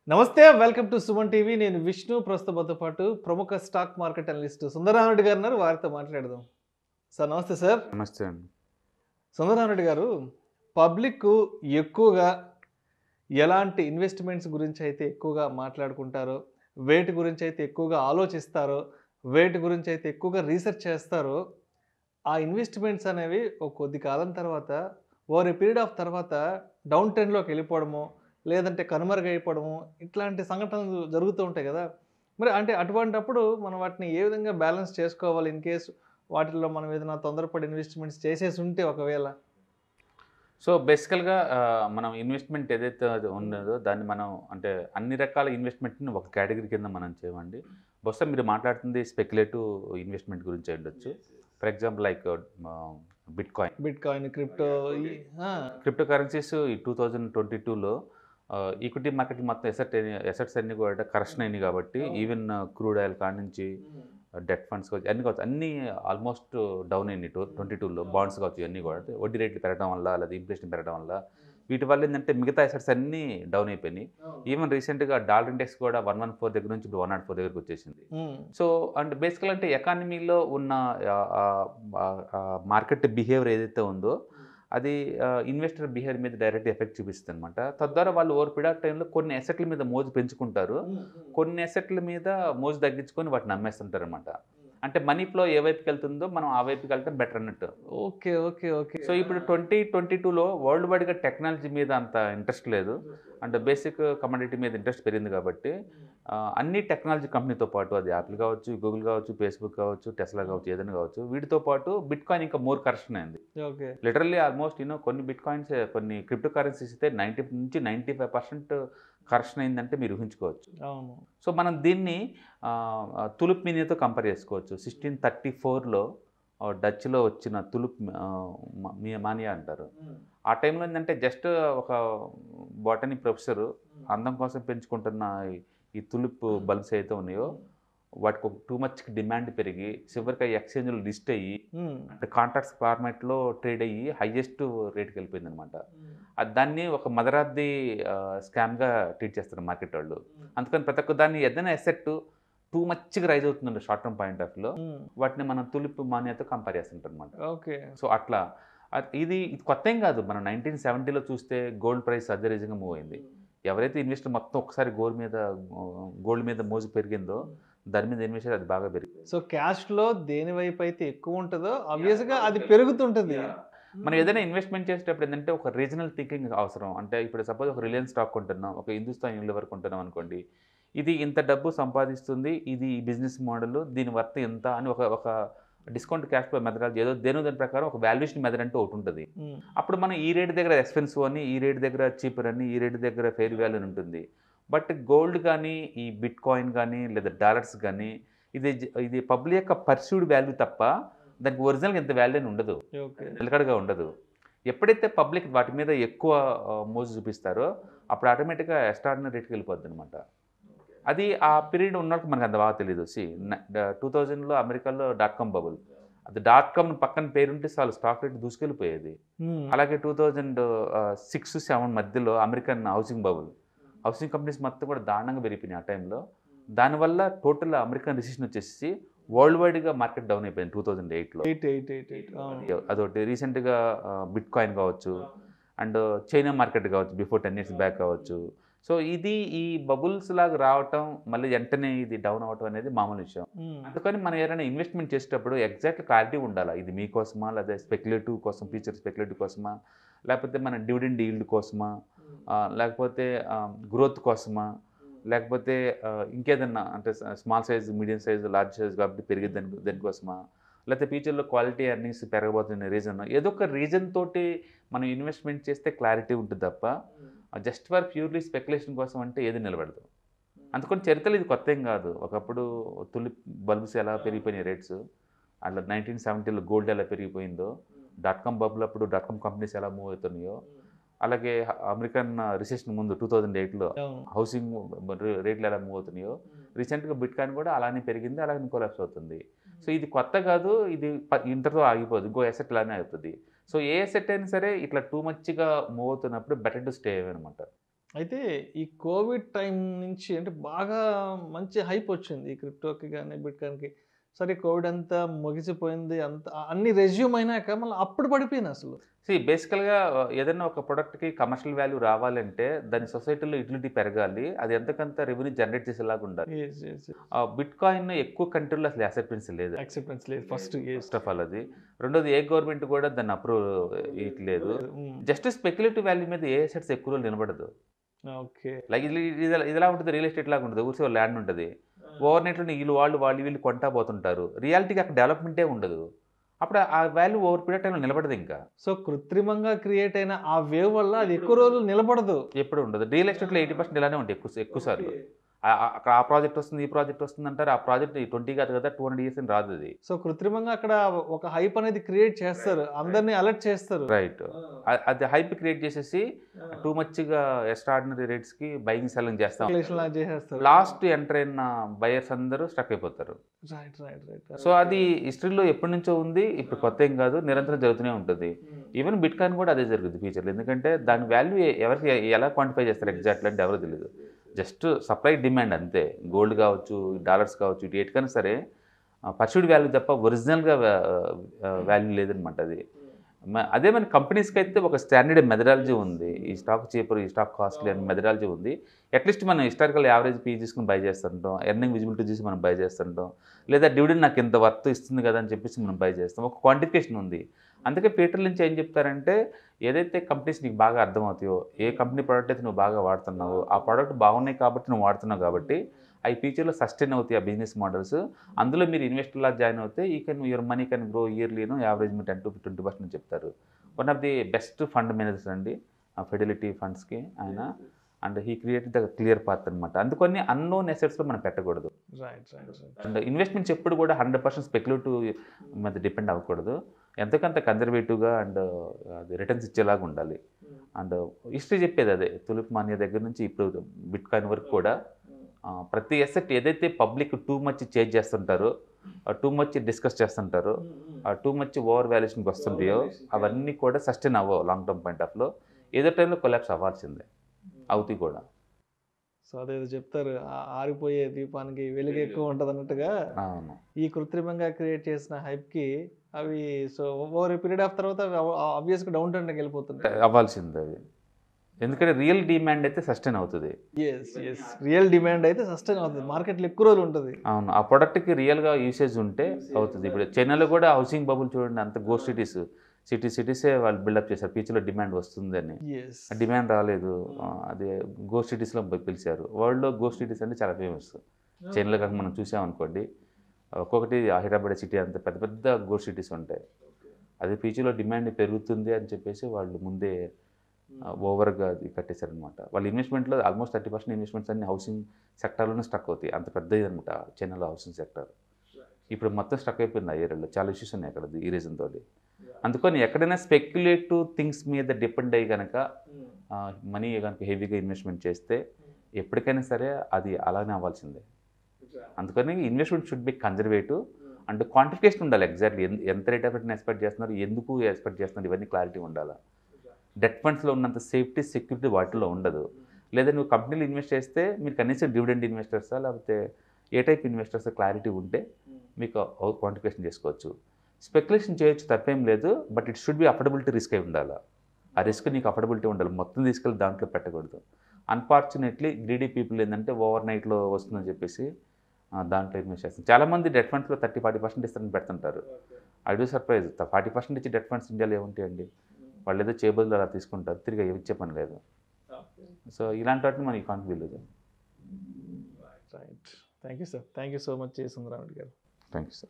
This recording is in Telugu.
నమస్తే వెల్కమ్ టు సుమన్ టీవీ నేను విష్ణు ప్రస్తుతంతో పాటు ప్రముఖ స్టాక్ మార్కెట్ అనలిస్ట్ సుందరరామరెడ్డి గారు ఉన్నారు వారితో మాట్లాడదాం సార్ నమస్తే సార్ నమస్తే అండి సుందరరామరెడ్డి గారు పబ్లిక్ ఎక్కువగా ఎలాంటి ఇన్వెస్ట్మెంట్స్ గురించి అయితే ఎక్కువగా మాట్లాడుకుంటారో వేటి గురించి అయితే ఎక్కువగా ఆలోచిస్తారో వేటి గురించి అయితే ఎక్కువగా రీసెర్చ్ చేస్తారో ఆ ఇన్వెస్ట్మెంట్స్ అనేవి ఒక కొద్ది కాలం తర్వాత ఓవర్ ఏ పీరియడ్ ఆఫ్ తర్వాత డౌన్ ట్రెండ్లోకి వెళ్ళిపోవడము లేదంటే కనుమరుగైపోవడము ఇట్లాంటి సంఘటనలు జరుగుతూ ఉంటాయి కదా మరి అంటే అటువంటప్పుడు మనం వాటిని ఏ విధంగా బ్యాలెన్స్ చేసుకోవాలి ఇన్ కేసు వాటిల్లో మనం ఏదైనా తొందరపడి ఇన్వెస్ట్మెంట్స్ చేసేసి ఉంటే ఒకవేళ సో బేసికల్గా ఆ, మనం ఇన్వెస్ట్మెంట్ ఏదైతే అది ఉన్నదో దాన్ని మనం అంటే అన్ని రకాల ఇన్వెస్ట్మెంట్ని ఒక కేటగిరీ కింద మనం చేయమండి బహుశా మీరు మాట్లాడుతుంది స్పెక్యులేటివ్ ఇన్వెస్ట్మెంట్ గురించి అయి ఉండొచ్చు for example like bitcoin bitcoin crypto cryptocurrencies ఈ టూ థౌజండ్ ట్వంటీ టూలో ఈక్విటీ మార్కెట్ మొత్తం ఎసెట్ ఎసెట్స్ అన్ని కూడా కరెక్షన్ అయినాయి కాబట్టి ఈవెన్ క్రూడ్ ఆయిల్ కాడ నుంచి డెట్ ఫండ్స్ కావచ్చు అన్ని కావచ్చు అన్నీ ఆల్మోస్ట్ డౌన్ అయినాయి టూ ట్వంటీ టూలో బాండ్స్ కావచ్చు ఇవన్నీ కూడా వడ్డీ రేట్లు పెరగడం వల్ల లేదా ఇన్ఫ్లేషన్ పెరగడం వల్ల వీటి వల్ల ఏంటంటే మిగతా ఎసెట్స్ అన్నీ డౌన్ అయిపోయినాయి ఈవెన్ రీసెంట్గా డాలర్ ఇండెక్స్ కూడా వన్ వన్ ఫోర్ దగ్గర నుంచి ఇప్పుడు వన్ నాట్ ఫోర్ దగ్గరకు వచ్చేసింది సో అండ్ బేసికల్ అంటే ఎకానమీలో ఉన్న మార్కెట్ బిహేవియర్ ఏదైతే ఉందో అది ఇన్వెస్టర్ బిహేవియర్ మీద డైరెక్ట్ ఎఫెక్ట్ చూపిస్తుంది అనమాట తద్వారా వాళ్ళు ఓవర్ పీరియడ్ ఆఫ్ టైంలో కొన్ని అసెట్ల మీద మోజు పెంచుకుంటారు కొన్ని అసెట్ల మీద మోజు తగ్గించుకొని వాటిని అమ్మేస్తుంటారు అనమాట అంటే మనీ ఫ్లో ఏ వైపుకి వెళ్తుందో మనం ఆ వైపుకి వెళ్తాం బెటర్ అన్నట్టు ఓకే ఓకే ఓకే సో ఇప్పుడు ట్వంటీ ట్వంటీ టూలో వరల్డ్ వైడ్గా టెక్నాలజీ మీద అంత ఇంట్రెస్ట్ లేదు అండ్ బేసిక్ కమోడిటీ మీద ఇంట్రెస్ట్ పెరిగింది కాబట్టి ఆ, అన్ని టెక్నాలజీ కంపెనీతో పాటు అది యాపిల్ కావచ్చు గూగుల్ కావచ్చు ఫేస్బుక్ కావచ్చు టెస్లా కావచ్చు ఏదైనా కావచ్చు వీటితో పాటు బిట్ కాయిన్ ఇంకా మోర్ కరెక్షన్ అయింది ఓకే లిటరల్లీ ఆల్మోస్ట్ యూనో కొన్ని బిట్ కాయిన్స్ కొన్ని క్రిప్టో కరెన్సీస్ అయితే నైంటీ నుంచి నైంటీ ఫైవ్ పర్సెంట్ కరెక్షన్ అయిందంటే మీరు ఊహించుకోవచ్చు అవును సో మనం దీన్ని ఆ, ఆ, తులుప్ మినీతో కంపేర్ చేసుకోవచ్చు సిక్స్టీన్ థర్టీ ఫోర్లో డచ్లో వచ్చిన తులుప్ ఆ, మ- మీ- మానియా అంటారు ఆ టైంలో ఏంటంటే జస్ట్ ఒక బాటనీ ప్రొఫెసర్ అందం కోసం పెంచుకుంటున్న ఈ- ఈ తులుప్ బల్బ్స్ అయితే ఉన్నాయో వాటికి ఒక టూ మచ్ డిమాండ్ పెరిగి చివరికి ఆ ఎక్స్చేంజ్లో లిస్ట్ అయ్యి అంటే కాంట్రాక్ట్స్ ఫార్మాట్లో ట్రేడ్ అయ్యి హైయెస్ట్ రేట్కి వెళ్ళిపోయింది అనమాట దాన్ని ఒక మదరాద్ది స్కామ్గా ట్రీట్ చేస్తారు మార్కెట్ వాళ్ళు అందుకని ప్రతి ఒక్క దాన్ని ఏదైనా ఎసెట్ టూ మచ్గా రైజ్ అవుతుందండి షార్ట్ టర్మ్ పాయింట్ ఆఫ్ లో వాటిని మనం తులిప్ మాన్యాతో కంపేర్ చేస్తుంటాం అనమాట ఓకే సో అట్లా అ- ఇది ఇది కొత్త ఏం కాదు మనం నైన్టీన్ సెవెంటీలో చూస్తే గోల్డ్ ప్రైస్ అదరేజంగా మూవ్ అయింది ఎవరైతే ఇన్వెస్టర్ మొత్తం ఒకసారి గోల్డ్ మీద గోల్డ్ మీద మోజు పెరిగిందో దాని మీద ఇన్వెస్ట్ అది బాగా పెరిగింది సో క్యాష్ లో దేని వైపు అయితే ఎక్కువ ఉంటుందో ఆబ్వియస్ గా అది పెరుగుతుంటుంది మనం ఏదైనా ఇన్వెస్ట్మెంట్ చేసేటప్పుడు ఏంటంటే ఒక రీజనల్ థింకింగ్ అవసరం అంటే ఇప్పుడు సపోజ్ ఒక రిలయన్స్ స్టాక్ కొంటున్నాం ఒక హిందుస్థాన్ యూనిలివర్ కొంటున్నాం అనుకోండి ఇది ఇంత డబ్బు సంపాదిస్తుంది ఇది ఈ బిజినెస్ మోడల్ దీని వర్త్ ఎంత అని ఒక ఒక డిస్కౌంట్ క్యాష్ ఫ్లో మెథడాలజీ ఏదో దేని దాని ప్రకారం ఒక వాల్యుయేషన్ మెథడ్ అంటే ఒకటి ఉంటుంది ఉమ్, అప్పుడు మనం ఈ రేట్ దగ్గర ఎక్స్పెన్సివ్ అని ఈ రేట్ దగ్గర చీపర్ అని ఈ రేట్ దగ్గర ఫెయిర్ వాల్యూ అని ఉంటుంది బట్ గోల్డ్ కానీ ఈ బిట్ కాయిన్ కానీ లేదా డాలర్స్ కానీ ఇది జ- ఇది పబ్లిక్ యొక్క పర్సూడ్ వాల్యూ తప్ప దానికి ఒరిజినల్గా ఎంత వాల్యూ అని ఉండదు ఓకే నిలకడగా ఉండదు ఎప్పుడైతే పబ్లిక్ వాటి మీద ఎక్కువ ఆ, మోజు చూపిస్తారో అప్పుడు ఆటోమేటిక్గా ఎక్స్ట్రాడినరీ రేట్కి వెళ్ళిపోద్ది అనమాట అది ఆ పీరియడ్ ఉన్నట్టు మనకు అంత బాగా తెలియదు సి టూ థౌజండ్లో అమెరికాలో డాట్ కామ్ బబుల్ అది డాట్ కామ్ పక్కన పేరుంటే చాలు స్టాక్ రేట్ దూసుకెళ్ళిపోయేది ఉమ్, అలాగే టూ థౌజండ్ సిక్స్ సెవెన్ మధ్యలో American housing bubble housing companies మొత్తం కూడా దారుణంగా పెరిగిపోయినాయి ఆ టైంలో దానివల్ల టోటల్ అమెరికన్ రిసిషన్ వచ్చేసి వరల్డ్ వైడ్గా మార్కెట్ డౌన్ అయిపోయింది టూ థౌజండ్ ఎయిట్లో ఎయిట్ ఎయిట్ ఎయిట్ ఎయిట్ అవును అదొకటి రీసెంట్గా బిట్ కాయిన్ కావచ్చు అండ్ చైనా మార్కెట్ కావచ్చు బిఫోర్ టెన్ ఇయర్స్ బ్యాక్ కావచ్చు సో ఇది ఈ బబుల్స్ లాగా రావటం మళ్ళీ వెంటనే ఇది డౌన్ అవటం అనేది మామూలు విషయం ఉమ్, అందుకని మనం ఏదైనా ఇన్వెస్ట్మెంట్ చేసేటప్పుడు ఎగ్జాక్ట్ క్లారిటీ ఉండాలి ఇది మీకోసమా లేదా స్పెక్యులేటివ్ కోసం ఫ్యూచర్ స్పెక్యులేటివ్ కోసమా లేకపోతే మన డివిడెండ్ ఈల్డ్ కోసమా ఆ, లేకపోతే గ్రోత్ కోసమా లేకపోతే ఆ, ఇంకేదన్నా అంటే small size medium size large size కాబట్టి పెరిగేది దాని దానికోసమా లేకపోతే ఫ్యూచర్లో క్వాలిటీ ఎర్నింగ్స్ పెరగబోతున్న రీజన్ ఏదో ఒక రీజన్ తోటి మనం ఇన్వెస్ట్మెంట్ చేస్తే క్లారిటీ ఉంటుంది తప్ప జస్ట్ ఫర్ ప్యూర్లీ స్పెక్యులేషన్ కోసం అంటే ఏది నిలబడదు అందుకని చరిత్రలో ఇది కొత్త ఏం కాదు ఒకప్పుడు తులిప్ బల్బ్స్ ఎలా పెరిగిపోయినాయి రేట్స్ అట్లా నైన్టీన్ సెవెంటీలో గోల్డ్ ఎలా పెరిగిపోయిందో డాట్ కామ్ బబుల్ అప్పుడు డాట్ కామ్ కంపెనీస్ ఎలా మూవ్ అవుతున్నాయో అలాగే అమెరికన్ రిసెషన్ ముందు టూ థౌజండ్ ఎయిట్లో అవును హౌసింగ్ రేట్లు ఎలా మూవ్ అవుతున్నాయో రీసెంట్గా బిట్ కాయిన్ కూడా అలానే పెరిగింది అలాగే కొలాప్స్ అవుతుంది సో ఇది కొత్త కాదు ఇది ప- ఇంతతో ఆగిపోదు ఇంకో ఎసెట్ లానే అవుతుంది సో ఏ ఎసెట్ అయినా సరే ఇట్లా టూ మచ్గా మూవ్ అవుతున్నప్పుడు బెటర్ టు స్టే అనమాట అయితే ఈ కోవిడ్ టైం నుంచి అంటే బాగా మంచి హైప్ వచ్చింది ఈ క్రిప్టోకి కానీ బిట్కాయిన్కి సరే కోవిడ్ అంతా ముగిసిపోయింది అంత అన్ని రెజ్యూమ్ అయినాక మళ్ళీ అప్పుడు పడిపోయింది అసలు సి బేసికల్గా ఏదైనా ఒక ప్రోడక్ట్కి కమర్షియల్ వాల్యూ రావాలంటే దాని సొసైటీలో యూటిలిటీ పెరగాలి అది ఎంతకంత రెవెన్యూ జనరేట్ చేసేలాగా ఉండాలి బిట్ కాయిన్ ఎక్కువ కంట్రీలో అసలు యాక్సెప్టెన్స్ లేదు యాక్సెప్టెన్స్ లేదు ఫస్ట్ ఫస్ట్ ఆఫ్ ఆల్ అది రెండోది ఏ గవర్నమెంట్ కూడా దాన్ని అప్రూవ్ ఇట్లేదు జస్ట్ స్పెక్యులేటివ్ వాల్యూ మీద ఏ అసెట్స్ ఎక్కువ రోజులు నిలబడదు ఓకే లైక్ ఇది ఇది- ఇది ఎలా ఉంటుంది రియల్ ఎస్టేట్ లాగా ఉంటుంది ఊరిసే ల్యాండ్ ఉంటుంది ఓవర్ నైట్లో వీళ్ళు వాళ్ళు వాళ్ళు వీళ్ళు కొంటా పోతుంటారు రియాలిటీకి అక్కడ డెవలప్మెంటే ఉండదు అప్పుడు ఆ వాల్యూ ఓవర్ పీరియడ్ టైంలో నిలబడదు ఇంకా సో కృత్రిమంగా క్రియేట్ అయిన ఆ వేవ్ వల్ల అది ఎక్కువ రోజులు నిలబడదు ఎప్పుడు ఉండదు రియల్ ఎస్టేట్లో ఎయిటీ పర్సెంట్ ఇలానే ఉంటాయి ఎక్కువ ఎక్కువ సార్లు ఆ- ఆ- అక్కడ ఆ ప్రాజెక్ట్ వస్తుంది ఈ ప్రాజెక్ట్ వస్తుంది అంటారు ఆ ప్రాజెక్ట్ ట్వంటీ కాదు కదా టూ హండ్రెడ్ ఇయర్స్ అని రాదు అది సో కృత్రిమంగా అక్కడ ఒక హైప్ అనేది క్రియేట్ చేస్తారు అందరినీ అలర్ట్ చేస్తారు రైట్ అది హైప్ క్రియేట్ చేసేసి టూ మచ్గా ఎక్స్ట్రాడినరీ రేట్స్కి బయింగ్ సెల్లింగ్ చేస్తాం Calculation లాగా చేసేస్తారు లాస్ట్ ఎంటర్ అయిన బయర్స్ అందరూ స్టక్ అయిపోతారు రైట్ రైట్ రైట్ సో అది హిస్టరీలో ఎప్పటి నుంచో ఉంది ఇప్పుడు కొత్త ఏం కాదు నిరంతరం జరుగుతూనే ఉంటుంది ఈవెన్ బిట్ కాయిన్ కూడా అదే జరుగుతుంది ఫ్యూచర్లో ఎందుకంటే దాని వాల్యూ ఎవరికి ఎలా క్వాంటిఫై చేస్తారు ఎగ్జాక్ట్లీ అంటే ఎవరు తెలియదు జస్ట్ సప్లై డిమాండ్ అంతే గోల్డ్ కావచ్చు డాలర్స్ కావచ్చు ఇటు ఎటుకైనా సరే పర్సూడ్ వాల్యూ తప్ప ఒరిజినల్గా వాల్యూ లేదనమాట అది మ- అదే మన కంపెనీస్కి అయితే ఒక స్టాండర్డ్ మెథడాలజీ ఉంది ఈ స్టాక్ చీపర్ ఈ స్టాక్ కాస్ట్లీ అని మెథడాలజీ ఉంది అట్లీస్ట్ మనం హిస్టారికల్ యావరేజ్ పీ తీసుకుని బై చేస్తుంటాం ఎర్నింగ్ విజిబిలిటీ చూసి మనం బై చేస్తుంటాం లేదా డివిడెండ్ నాకు ఇంత వర్త్ ఇస్తుంది కదా అని చెప్పేసి మనం బై చేస్తాం ఒక క్వాంటిఫికేషన్ ఉంది అందుకే పీటర్ నుంచి ఏం చెప్తారంటే ఏదైతే కంపెనీస్ నీకు బాగా అర్థమవుతాయో ఏ కంపెనీ ప్రోడక్ట్ అయితే నువ్వు బాగా వాడుతున్నావో ఆ ప్రోడక్ట్ బాగున్నాయి కాబట్టి నువ్వు వాడుతున్నావు కాబట్టి అవి ఫ్యూచర్లో సస్టైన్ అవుతాయి ఆ బిజినెస్ మోడల్స్ అందులో మీరు ఇన్వెస్టర్లా జాయిన్ అవుతే ఈ can your money can grow ఇయర్లీను యావరేజ్ మీ టెన్ టు ట్వంటీ పర్సెంట్ చెప్తారు one of the best fund managers అండి ఫెడిలిటీ ఫండ్స్కి ఆయన and he create the clear path అనమాట అందుకని అన్నోన్ ఎసెట్స్లో మనం పెట్టకూడదు right right right and investments ఎప్పుడు కూడా హండ్రెడ్ పర్సెంట్ స్పెక్యులేటివ్ మీద డిపెండ్ అవ్వకూడదు ఎంతకంత కన్జర్వేటివ్గా అండ్ అది రిటర్న్స్ ఇచ్చేలాగా ఉండాలి అండ్ హిస్టరీ చెప్పేది అదే తులిప్ మానియా దగ్గర నుంచి ఇప్పుడు బిట్ కాయిన్ వరకు కూడా ఆ, ప్రతి ఎసెట్ ఏదైతే పబ్లిక్ టూ మచ్ చేంజ్ చేస్తుంటారో టూ మచ్ డిస్కస్ చేస్తుంటారో టూ మచ్ ఓవర్ వాల్యుయేషన్కి వస్తుంటాయో అవన్నీ కూడా సస్టైన్ అవ్వవు లాంగ్ టర్మ్ పాయింట్ ఆఫ్లో ఏదో టైంలో కొలాప్స్ అవ్వాల్సిందే అవుతాయి కూడా సో అదేదో చెప్తారు ఆ- ఆరిపోయే దీపానికి వెలుగు ఎక్కువ ఉంటుంది అన్నట్టుగా అవును ఈ కృత్రిమంగా క్రియేట్ చేసిన హైప్కి అవి సో ఓవర్ పీరియడ్ ఆఫ్ తర్వాత ఆబ్వియస్గా డౌన్ టర్న్కి వెళ్ళిపోతుంటాయి అవ్వాల్సిందే అది ఎందుకంటే రియల్ డిమాండ్ అయితే సస్టైన్ అవుతుంది ఎస్ ఎస్ రియల్ డిమాండ్ అయితే సస్టైన్ అవుతుంది మార్కెట్లో ఎక్కువ రోజులు ఉంటుంది అవును ఆ ప్రోడక్ట్కి రియల్గా యూసేజ్ ఉంటే అవుతుంది ఇప్పుడు చైనాలో కూడా హౌసింగ్ బబుల్ చూడండి అంత గో సిటీస్ సిటీ సిటీసే వాళ్ళు బిల్డప్ చేశారు ఫ్యూచర్లో డిమాండ్ వస్తుందని ఎస్ ఆ డిమాండ్ రాలేదు ఆ, అది గో సిటీస్లో పిలిచారు వరల్డ్లో గో సిటీస్ అంటే చాలా ఫేమస్ చైనాలో కనుక మనం చూసామనుకోండి ఒక్కొక్కటి హైదరాబాద్ సిటీ అంత పెద్ద పెద్ద గో సిటీస్ ఉంటాయి అది ఫ్యూచర్లో డిమాండ్ పెరుగుతుంది అని చెప్పేసి వాళ్ళు ముందే ఓవర్గా అది కట్టేశారనమాట వాళ్ళ ఇన్వెస్ట్మెంట్లో ఆల్మోస్ట్ థర్టీ పర్సెంట్ ఇన్వెస్ట్మెంట్స్ అన్ని హౌసింగ్ సెక్టర్లోనే స్టక్ అవుతాయి అంత పెద్దది అనమాట చైనాలో హౌసింగ్ సెక్టర్ ఇప్పుడు మొత్తం స్టక్ అయిపోయింది ఆ ఏరియాలో చాలా ఇష్యూస్ ఉన్నాయి అక్కడ ఈ రీజన్ తోటి అందుకని ఎక్కడైనా స్పెక్యులేటివ్ థింగ్స్ మీద డిపెండ్ అయ్యి కనుక మనీ కనుక హెవీగా ఇన్వెస్ట్మెంట్ చేస్తే ఎప్పటికైనా సరే అది అలానే అవ్వాల్సిందే అందుకని investment should be conservative and quantification ఉండాలి ఎగ్జాక్ట్లీ ఎంత రేట్ ఆఫ్ రిటర్న్ ఎక్స్పెక్ట్ చేస్తున్నారు ఎందుకు ఎక్స్పెక్ట్ చేస్తున్నారు ఇవన్నీ క్లారిటీ ఉండాలి డెట్ ఫండ్స్లో ఉన్నంత సేఫ్టీ సెక్యూరిటీ వాటిలో ఉండదు లేదా నువ్వు కంపెనీలో ఇన్వెస్ట్ చేస్తే మీరు కనీసం డివిడెండ్ ఇన్వెస్టర్సా లేకపోతే ఏ టైప్ ఇన్వెస్టర్స్ క్లారిటీ ఉంటే మీకు క్వాంటిఫికేషన్ చేసుకోవచ్చు స్పెక్యులేషన్ చేయొచ్చు తప్పేం లేదు but it should be affordability risk అయి ఉండాలి ఆ రిస్క్ నీకు అఫోర్డబిలిటీ ఉండాలి మొత్తం తీసుకెళ్ళి దాంట్లో పెట్టకూడదు అన్ఫార్చునేట్లీ గ్రీడీ పీపుల్ ఏంటంటే ఓవర్ నైట్లో వస్తుందని చెప్పేసి ఆ, దాంట్లో ఇన్వెస్ట్ చేస్తారు చాలామంది డెట్ ఫండ్స్లో థర్టీ ఫార్టీ పర్సెంట్ ఇస్తారని పెడుతుంటారు I do surprise forty percent ఇచ్చి డెట్ ఫండ్స్ ఇండియాలో ఏముంటాయండి వాళ్ళు ఏదో చేయబదులు అలా తీసుకుంటారు తిరిగి ఇచ్చే పని లేదు సో ఇలాంటి వాటిని మనకి కాన్ఫిడెంట్ లేదు right thank you sir thank you so much Sundara Reddy గారు థ్యాంక్ యూ సార్